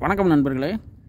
வணக்கம் நண்பர்களே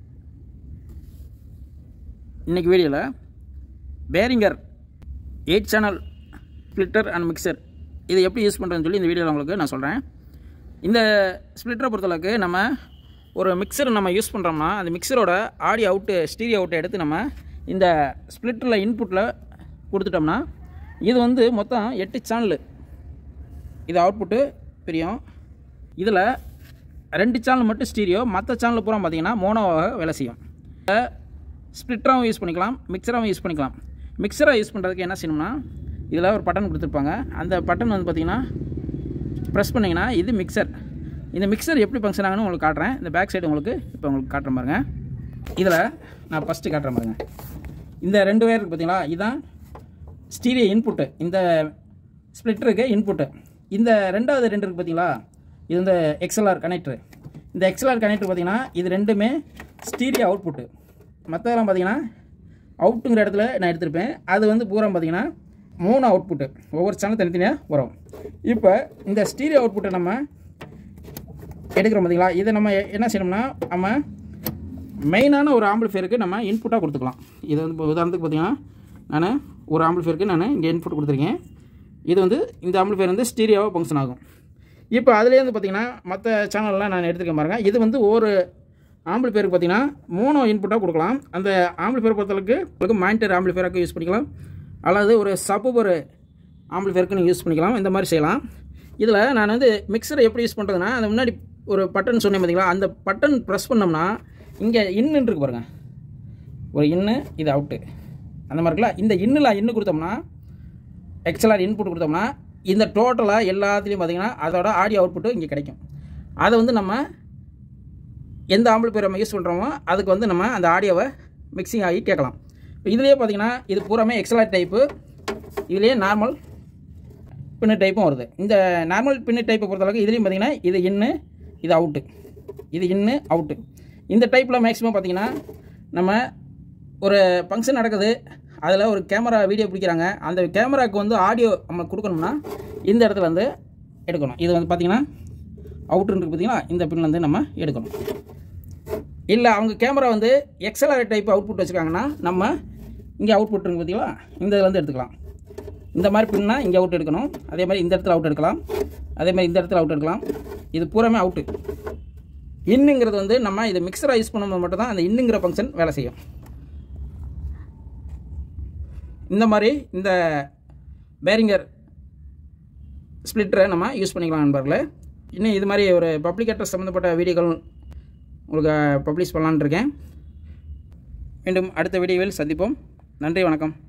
இன்றைக்கி வீடியோவில் Behringer eight channel splitter and mixer இது எப்படி யூஸ் பண்ணுறதுன்னு சொல்லி இந்த வீடியோவில் உங்களுக்கு நான் சொல்கிறேன் இந்த ஸ்ப்ளிட்டரை பொறுத்தளவுக்கு நம்ம ஒரு மிக்சர் நம்ம யூஸ் பண்ணுறோம்னா அந்த மிக்சரோட ஆடியோ அவுட்டு ஸ்டீரியோ அவுட்டை எடுத்து நம்ம இந்த ஸ்ப்ளிட்டரில் இன்புட்டில் கொடுத்துட்டோம்னா இது வந்து மொத்தம் எட்டு சேனலு இது அவுட்புட்டு பிரியும் இதில் ரெண்டு சேனல் மட்டும் ஸ்டீரியோ மற்ற சேனல் பூரா பார்த்தீங்கன்னா மோனோவாக வேலை செய்யும் ஸ்ப்ளிட்டராகவும் யூஸ் பண்ணிக்கலாம் மிக்சராகவும் யூஸ் பண்ணிக்கலாம் மிக்சராக யூஸ் பண்ணுறதுக்கு என்ன செய்யணும்னா இதில் ஒரு பட்டன் கொடுத்துருப்பாங்க அந்த பட்டன் வந்து பார்த்திங்கன்னா ப்ரெஸ் பண்ணிங்கன்னா இது மிக்சர் இந்த மிக்சர் எப்படி ஃபங்க்ஷன் ஆகுன்னு உங்களுக்கு காட்டுறேன் இந்த பேக் சைடு உங்களுக்கு இப்போ உங்களுக்கு காட்டுறேன் பாருங்க இதில் நான் ஃபஸ்ட்டு காட்டுறேன் பாருங்க இந்த ரெண்டு ஒயர் இருக்கு பார்த்தீங்களா இதுதான் ஸ்டீரியோ இன்புட்டு இந்த ஸ்ப்ளிட்டருக்கு இன்புட்டு இந்த ரெண்டாவது ரெண்டு இருக்குது பார்த்தீங்களா இது இந்த எக்ஸ்எல்ஆர் கனெக்டர் இந்த எக்ஸ்எல்ஆர் கனெக்டர் பார்த்தீங்கன்னா இது ரெண்டுமே ஸ்டீரியோ அவுட்புட்டு மற்றதெல்லாம் பார்த்தீங்கன்னா அவுட்டுங்கிற இடத்துல நான் எடுத்திருப்பேன் அது வந்து பூரா பார்த்தீங்கன்னா மூணு அவுட்புட்டு ஒவ்வொரு சேனல் தனித்தனியாக வரும் இப்போ இந்த ஸ்டீரியோ அவுட்புட்டை நம்ம எடுக்கிறோம் பார்த்தீங்களா இதை நம்ம என்ன செய்யணும்னா நம்ம மெயினான ஒரு ஆம்பிளிஃபையருக்கு நம்ம இன்புட்டாக கொடுத்துக்கலாம் இது வந்து இப்போ உதாரணத்துக்கு பார்த்தீங்கன்னா நான் ஒரு ஆம்பிளிஃபையருக்கு நான் இங்கே இன்புட் கொடுத்துருக்கேன் இது வந்து இந்த ஆம்பிளிஃபையர் வந்து ஸ்டீரியோவாக ஃபங்க்ஷன் ஆகும் இப்போ அதுலேயே வந்து பார்த்தீங்கன்னா மற்ற சேனல்லாம் நான் எடுத்துக்க பாருங்க இது வந்து ஒரு ஆம்பிளிஃபையருக்கு பார்த்தீங்கன்னா மூணு இன்புட்டாக கொடுக்கலாம் அந்த ஆம்பிளிஃபையர் பொறுத்தளவுக்கு உங்களுக்கு மானிட்டர் ஆம்பிளிஃபையராக யூஸ் பண்ணிக்கலாம் அல்லது ஒரு சப்பர் ஆம்பிளிஃபையருக்கு நீங்கள் யூஸ் பண்ணிக்கலாம் இந்த மாதிரி செய்யலாம் இதில் நான் வந்து மிக்சரை எப்படி யூஸ் பண்ணுறதுன்னா அந்த முன்னாடி ஒரு பட்டன் சொன்னேன் பார்த்தீங்களா அந்த பட்டன் ப்ரெஸ் பண்ணோம்னா இங்கே இன்னு இருக்கு பாருங்க ஒரு இன்னு இது அவுட்டு அந்த மாதிரி இருக்குல்ல இந்த இன்னில் இன்னு கொடுத்தோம்னா எக்ஸ்எல்ஆர் இன்புட் கொடுத்தோம்னா இந்த டோட்டலாக எல்லாத்துலேயும் பார்த்தீங்கன்னா அதோட ஆடியோ அவுட்புட்டு இங்கே கிடைக்கும் அதை வந்து நம்ம எந்த ஆம்பிளிஃபையர் நம்ம யூஸ் பண்ணுறோமோ அதுக்கு வந்து நம்ம அந்த ஆடியோவை மிக்சிங் ஆகி கேட்கலாம் இப்போ இதுலேயே பார்த்தீங்கன்னா இது பூராமே எக்ஸ்எல்ஆர் டைப்பு இதுலேயே நார்மல் பின்னு டைப்பும் வருது இந்த நார்மல் பின்னு டைப்பை பொறுத்தளவுக்கு இதுலேயும் பார்த்தீங்கன்னா இது இன்னு இது அவுட்டு இது இன்னு அவுட்டு இந்த டைப்பில் மேக்ஸிமம் பார்த்தீங்கன்னா நம்ம ஒரு ஃபங்க்ஷன் நடக்குது அதில் ஒரு கேமரா வீடியோ பிடிக்கிறாங்க அந்த கேமராவுக்கு வந்து ஆடியோ நம்ம கொடுக்கணும்னா இந்த இடத்துல வந்து எடுக்கணும் இது வந்து பார்த்தீங்கன்னா அவுட்டுன்னு பார்த்தீங்கன்னா இந்த பின்ல வந்து நம்ம எடுக்கணும் இல்லை அவங்க கேமரா வந்து எக்ஸ்எல்ஆர் டைப் அவுட்புட் வச்சுருக்காங்கன்னா நம்ம இங்கே அவுட்புட் இருக்கு பார்த்தீங்களா இந்த இதுல வந்து எடுத்துக்கலாம் இந்த மாதிரி பின்னா இங்கே அவுட் எடுக்கணும் அதே மாதிரி இந்த இடத்துல அவுட் எடுக்கலாம் அதே மாதிரி இந்த இடத்துல அவுட் எடுக்கலாம் இது பூராமே அவுட்டு இன்னுங்கிறது வந்து நம்ம இதை மிக்சராக யூஸ் பண்ணும்போது மட்டும்தான் அந்த இன்னுங்கிற ஃபங்க்ஷன் வேலை செய்யும் இந்த மாதிரி இந்த பேரிங்கர் ஸ்ப்ளிட்டரை நம்ம யூஸ் பண்ணிக்கலாம் நண்பர்களே இன்னும் இது மாதிரி ஒரு பப்ளிக் அட்ரஸ் சம்மந்தப்பட்ட வீடியோக்கள் உங்களுக்கு பப்ளிஷ் பண்ணலான்னு இருக்கேன் மீண்டும் அடுத்த வீடியோவில் சந்திப்போம் நன்றி வணக்கம்